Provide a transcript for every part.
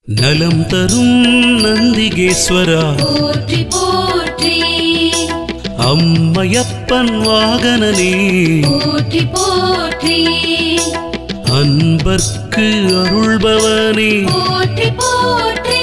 நலம் தரும் நந்திகேஸ்வரா போற்றி போற்றி அம்மையப்பன் வாகனனே போற்றி போற்றி அன்பர்க்கு அருள்பவனே போற்றி போற்றி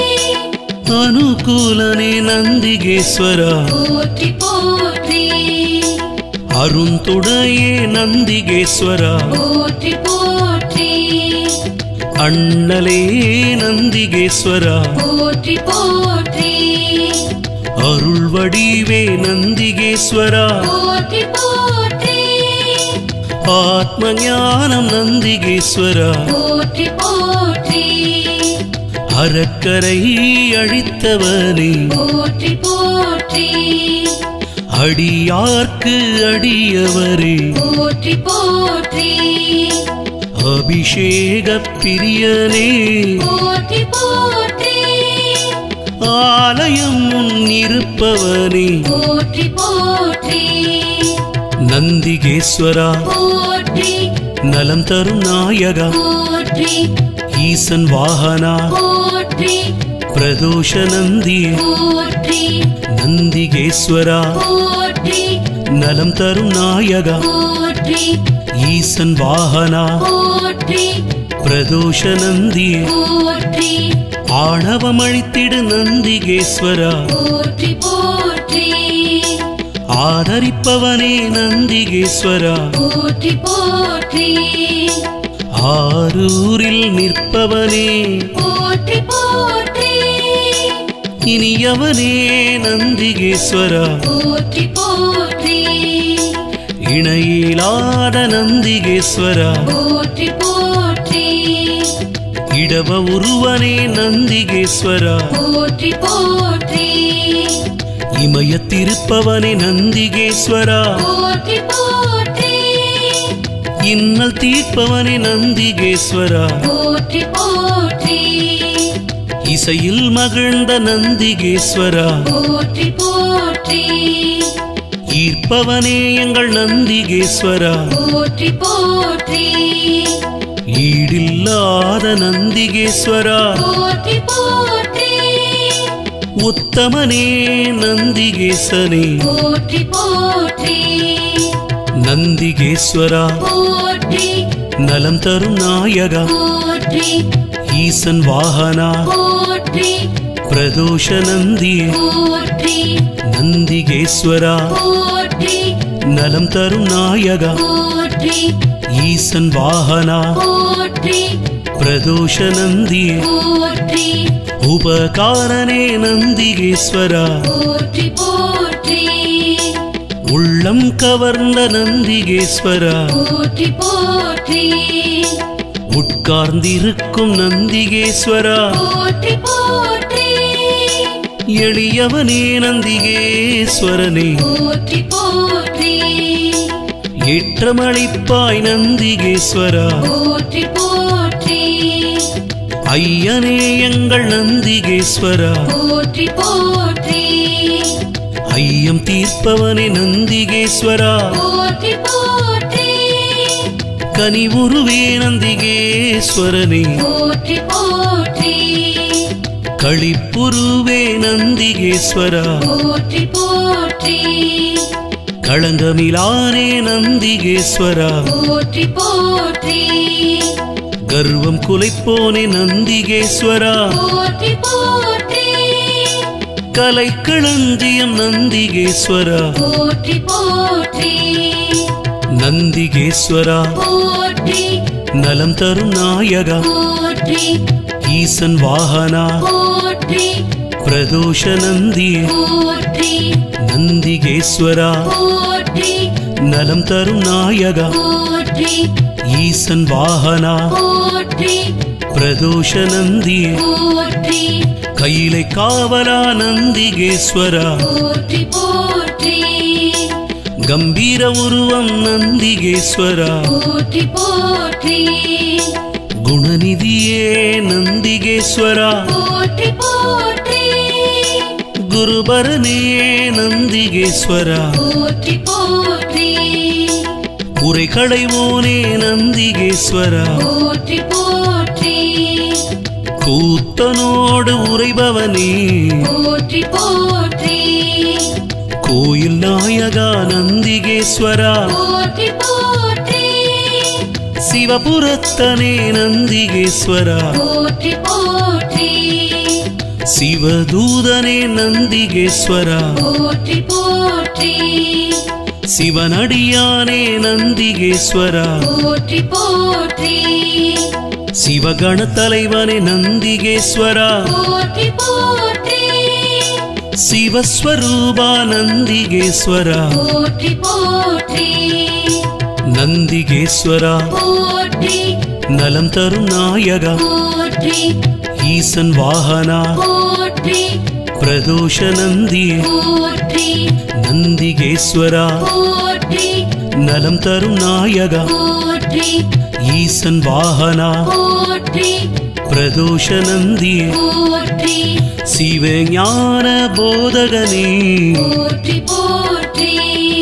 அனுகூலனே நந்திகேஸ்வரா போற்றி போற்றி அருந்துடையே நந்திகேஸ்வரா போற்றி போற்றி அண்ணலே நந்திகேஸ்வரா போற்றி போற்றி அருள் வடிவே நந்திகேஸ்வரா போற்றி போற்றி ஆத்ம ஞானம் நந்திகேஸ்வரா போற்றி போற்றி அறக்கரை அழித்தவனே போற்றி போற்றி அடியார்க்கு அடியவரே போற்றி போற்றி அபிஷேக பிரியனே போற்றி போற்றி ஆலயம் முன் இருப்பவனே போற்றி போற்றி நந்திகேஸ்வரா போற்றி நலம் தரும் நாயகா போற்றி ஈசன் வாகனா போற்றி பிரதோஷ நந்தியே போற்றி நந்திகேஸ்வரா போற்றி நலம் தரும் நாயகா போற்றி ஈசன் வாகனா போற்றி பிரதோஷ நந்தியே போற்றி ஆணவமழித்திடு நந்திகேஸ்வரா போற்றி போற்றி ஆதரிப்பவனே நந்திகேஸ்வரா போற்றி போற்றி ஆரூரில் நிற்பவனே போற்றி போற்றி இனியவனே நந்திகேஸ்வரா போற்றி போற்றி இணையிலாத நந்திகேஸ்வரா போற்றி போற்றி இடவ உருவனே நந்திகேஸ்வரா போற்றி போற்றி இமயத்திருப்பவனே நந்திகேஸ்வரா போற்றி போற்றி இன்னல் தீர்ப்பவனே நந்திகேஸ்வரா போற்றி போற்றி இசையில் மகிழ்ந்த நந்திகேஸ்வரா போற்றி போற்றி ஈர்ப்பவனே எங்கள் நந்திகேஸ்வரா போற்றி போற்றி ஈடில்லாத நந்திகேஸ்வரா போற்றி போற்றி உத்தமனே நந்திகேசனே போற்றி போற்றி நந்திகேஸ்வரா போற்றி நலம் தரும் நாயகா போற்றி ஈசன் வாகனா போற்றி பிரதோஷ நந்தியே போற்றி நந்திகேஸ்வரா போற்றி நலம் தரும் நாயகா போற்றி ஈசன் வாகனா போற்றி பிரதோஷ நந்தியே போற்றி உபகாரனே நந்திகேஸ்வரா போற்றி போற்றி உள்ளம் கவர்ந்த நந்திகேஸ்வரா போற்றி போற்றி உட்கார்ந்திருக்கும் நந்திகேஸ்வரா போற்றி போற்றி எளியவனே நந்திகேஸ்வரனே போற்றி போற்றி ஏற்றமளிப்பாய் நந்திகேஸ்வரா போற்றி போற்றி ஐயனே எங்கள் நந்திகேஸ்வரா போற்றி போற்றி ஐயம் தீர்ப்பவனே நந்திகேஸ்வரா போற்றி போற்றி கனிவுருவே நந்திகேஸ்வரனே போற்றி போற்றி களிப்புருவே நந்திகேஸ்வரா போற்றி போற்றி களங்கமிலானே நந்திகேஸ்வரா போற்றி போற்றி கர்வம் குலைப்போனே நந்திகேஸ்வரா போற்றி போற்றி கலைக்களஞ்சியம் நந்திகேஸ்வரா போற்றி போற்றி நந்திகேஸ்வரா போற்றி நலம் தரும் நாயகா போற்றி ஈசன் வாகனா போற்றி பிரதோஷ நந்தியே போற்றி நந்திகேஸ்வரா போற்றி நலம் தரும் நாயகா போற்றி ஈசன் வாகனா போற்றி பிரதோஷ நந்தியே போற்றி கையிலை காவலா நந்திகேஸ்வரா போற்றி போற்றி கம்பீர உருவம் நந்திகேஸ்வரா போற்றி போற்றி குணநிதியே நந்திகேஸ்வரா போற்றி போற்றி குருபரனே நந்திகேஸ்வரா போற்றி போற்றி குறைகளைவோனே நந்திகேஸ்வரா போற்றி போற்றி கூத்தனோடு உறைபவனே போற்றி போற்றி கோயில் நாயகா நந்திகேஸ்வரா போற்றி போற்றி சிவபுரத்தனே நந்திகேஸ்வரா போற்றி போற்றி சிவதூதனே நந்திகேஸ்வரா போற்றி போற்றி சிவனடியானே நந்திகேஸ்வரா போற்றி போற்றி சிவகண தலைவனே நந்திகேஸ்வரா போற்றி போற்றி சிவஸ்வரூபா நந்திகேஸ்வரா போற்றி போற்றி நந்திகேஸ்வரா போற்றி நலம் தரும் நாயகா போற்றி ஈசன் வாகனா போற்றி பிரதோஷ நந்தியே போற்றி நந்திகேஸ்வரா போற்றி நலம் தரும் நாயகா போற்றி ஈசன் வாகனா போற்றி பிரதோஷ நந்தியே போற்றி சிவஞான போதகனே போற்றி போற்றி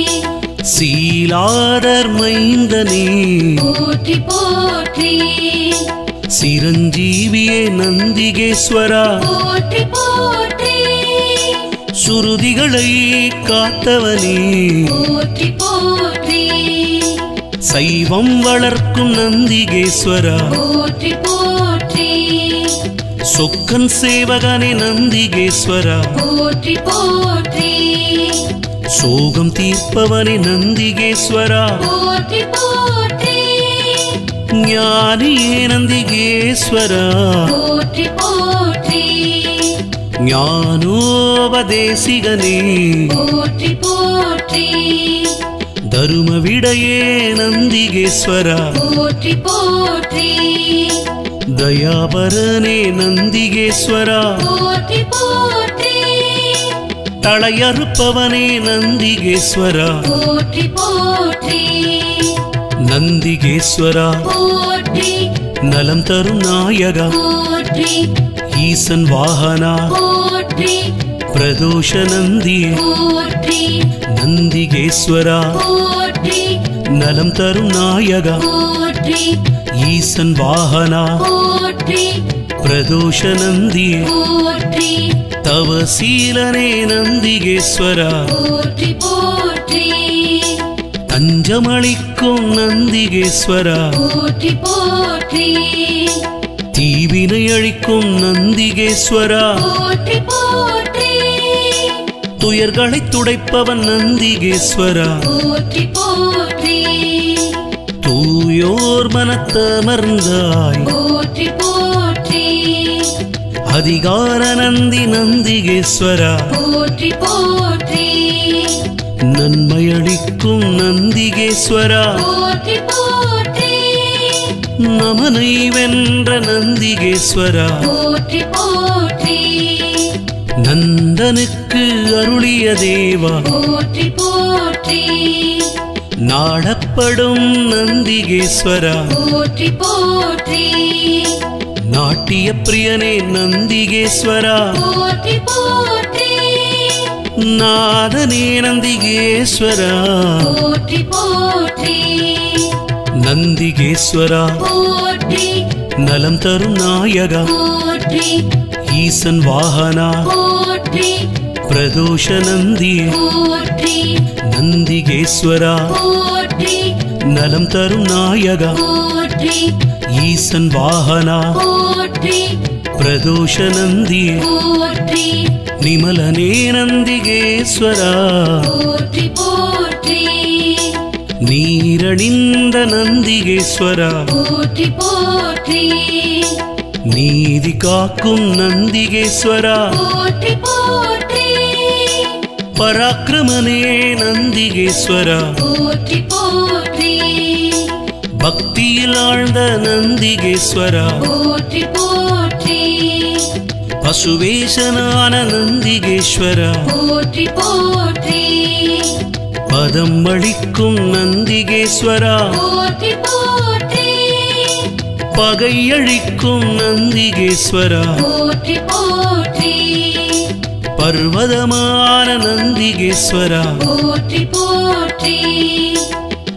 சீலாதர் மைந்தனே போற்றி போற்றி சிரஞ்சீவியே நந்திகேஸ்வரா போற்றி போற்றி சுருதிகளை காத்தவனே போற்றி போற்றி சைவம் வளர்க்கும் நந்திகேஸ்வரா போற்றி போற்றி சொக்கன் சேவகனே நந்திகேஸ்வரா போற்றி போற்றி சோகம் தீர்ப்பவனே நந்திகேஸ்வரா போற்றி போற்றி ஞானியே நந்திகேஸ்வரா போற்றி போற்றி ஞானோபதேசிகனே போற்றி போற்றி தரும விடையே நந்திகேஸ்வரா போற்றி போற்றி தயாபரனே நந்திகேஸ்வரா போற்றி போற்றி தளையறுப்பவனே நந்திகேஸ்வரா போற்றி போற்றி நந்திகேஸ்வரா போற்றி நலம் தரும் நாயகா போற்றி ஈசன் வாகனா போற்றி பிரதோஷ நந்தியே போற்றி நந்திகேஸ்வரா போற்றி நலம் தரும் நாயகா போற்றி ஈசன் வாகனா போற்றி பிரதோஷ நந்தியே போற்றி தவசீலனே நந்திகேஸ்வரா போற்றி போற்றி தஞ்சமளிக்கும் நந்திகேஸ்வரா போற்றி போற்றி தீவினை அழிக்கும் நந்திகேஸ்வரா போற்றி போற்றி துயர்களை துடைப்பவன் நந்திகேஸ்வரா போற்றி போற்றி தூயோர் மனத்தமர்ந்தாய் போற்றி போற்றி அதிகார நந்தி நந்திகேஸ்வரா போற்றி போற்றி நன்மையளிக்கும் நந்திகேஸ்வரா போற்றி போற்றி நமனை வென்ற நந்திகேஸ்வரா போற்றி போற்றி நந்தனுக்கு அருளிய தேவா போற்றி போற்றி நாடப்படும் நந்திகேஸ்வரா போற்றி போற்றி நாட்டிய பிரியனே நந்திகேஸ்வரா போற்றி போற்றி நாதனே நந்திகேஸ்வரா போற்றி போற்றி நந்திகேஸ்வரா போற்றி நலம் தரும் நாயகா போற்றி ஈசன் வாகனா போற்றி பிரதோஷ நந்தியே போற்றி நந்திகேஸ்வரா போற்றி நலம் தரும் நாயகா போற்றி ஈசன் வாகனா போற்றி பிரதோஷ நந்தியே போற்றி நிமலனே நந்திகேஸ்வரா போற்றி போற்றி நீரணிந்த நந்திகேஸ்வரா போற்றி போற்றி நீதி காக்கும் நந்திகேஸ்வரா போற்றி போற்றி பராக்கிரமனே நந்திகேஸ்வரா போற்றி போற்றி பக்தியில் ஆழ்ந்த நந்திகேஸ்வரா போற்றி போற்றி பசுவேசனான நந்திகேஸ்வரா போற்றி போற்றி பதம் அளிக்கும் நந்திகேஸ்வரா போற்றி போற்றி பகையழிக்கும் நந்திகேஸ்வரா போற்றி போற்றி பர்வதமான நந்திகேஸ்வரா போற்றி போற்றி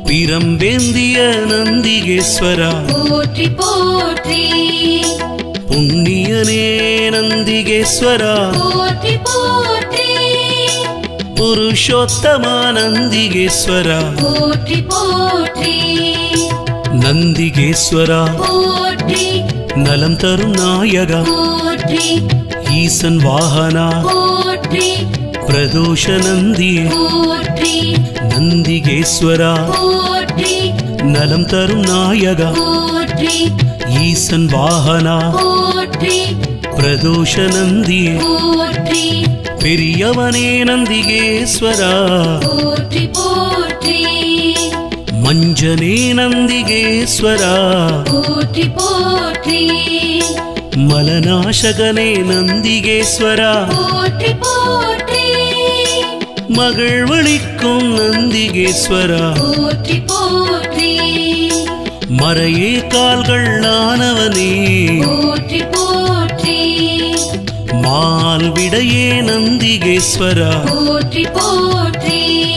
பிரம்பேந்திய நந்திகேஸ்வரா போற்றி போற்றி புண்ணியனே நந்திகேஸ்வரா போற்றி போற்றி புருஷோத்தமா நந்திகேஸ்வரா போற்றி போற்றி நந்திகேஸ்வரா போற்றி நலம் தரும் நாயகா போற்றி ஈசன் வாகனா போற்றி பிரதோஷ நந்தியே போற்றி நந்திகேஸ்வரா போற்றி நலம் தரும் நாயகா போற்றி ஈசன் வாகனா போற்றி பிரதோஷ நந்தியே போற்றி பெரியவனே நந்திகேஸ்வரா போற்றி போற்றி மஞ்சனே நந்திகேஸ்வரா போற்றி போற்றி மலநாசகனே நந்திகேஸ்வரா போற்றி போற்றி மகிழ்வளிக்கும் நந்திகேஸ்வரா போற்றி போற்றி மறையே கால்கள் ஆனவனே போற்றி போற்றி மால் விடையே நந்திகேஸ்வரா போற்றி போற்றி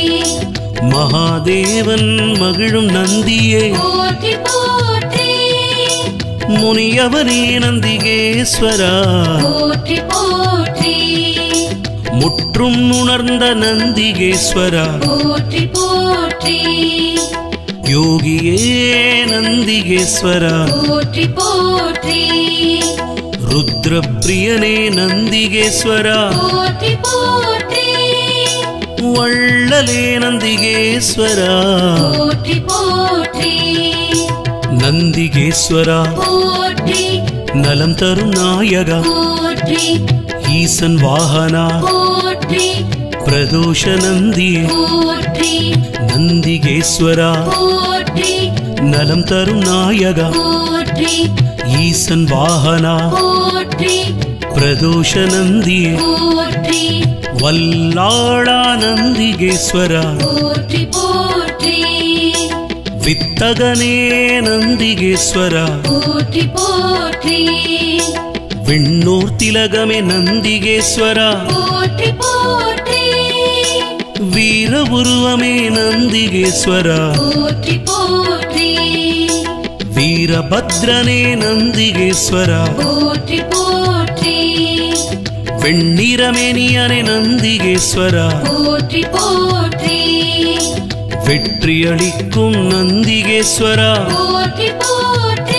மகாதேவன் மகிழும் நந்தியே போற்றி போற்றி முனியவனே நந்திகேஸ்வரா போற்றி போற்றி முற்றும் உணர்ந்த நந்திகேஸ்வரா போற்றி போற்றி யோகியே நந்திகேஸ்வரா போற்றி போற்றி ருத்ரப்பிரியனே நந்திகேஸ்வரா போற்றி போற்றி வள்ளலே நந்திகேஸ்வரா போற்றி போற்றி நந்திகேஸ்வரா போற்றி நலம் தரும் நாயகா போற்றி ஈசன் வாகனா போற்றி பிரதோஷ நந்தியே போற்றி நந்திகேஸ்வரா போற்றி நலம் தரும் நாயகா போற்றி ஈசன் வாகனா போற்றி பிரதோஷ நந்தியே போற்றி வல்லாளா நந்திகேஸ்வரா போற்றி போற்றி வித்தகனே நந்திகேஸ்வரா போற்றி போற்றி விண்ணூர் திலகமே நந்திகேஸ்வரா போற்றி போற்றி வீர உருவமே நந்திகேஸ்வரா போற்றி போற்றி வீரபத்ரனே நந்திகேஸ்வரா போற்றி போற்றி வெண்ணிறமேனியனே நந்திகேஸ்வரா போற்றி போற்றி வெற்றியளிக்கும் நந்திகேஸ்வரா போற்றி போற்றி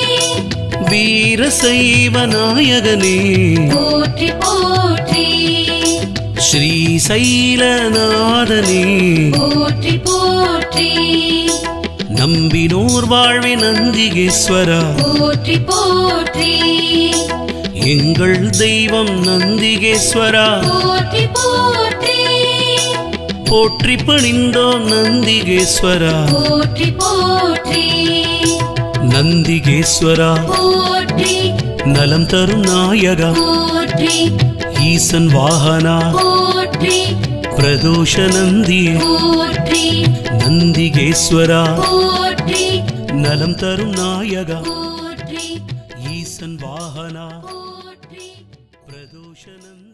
வீரசைவ நாயகனே போற்றி போற்றி ஸ்ரீசைலநாதனே போற்றி போற்றி நம்பினோர் வாழ்வே நந்திகேஸ்வரா போற்றி போற்றி எங்கள் தெய்வம் நந்திகேஸ்வரா போற்றி போற்றி போற்றி பணிந்தோம் நந்திகேஸ்வரா போற்றி போற்றி நந்திகேஸ்வரா போற்றி நலம் தரும் நாயகா போற்றி ஈசன் வாகனா போற்றி பிரதோஷ நந்தியே போற்றி நந்திகேஸ்வரா போற்றி நலம் தரும் நாயகா போற்றி ஈசன் வாகனா போற்றி பிரதோஷ நந்தி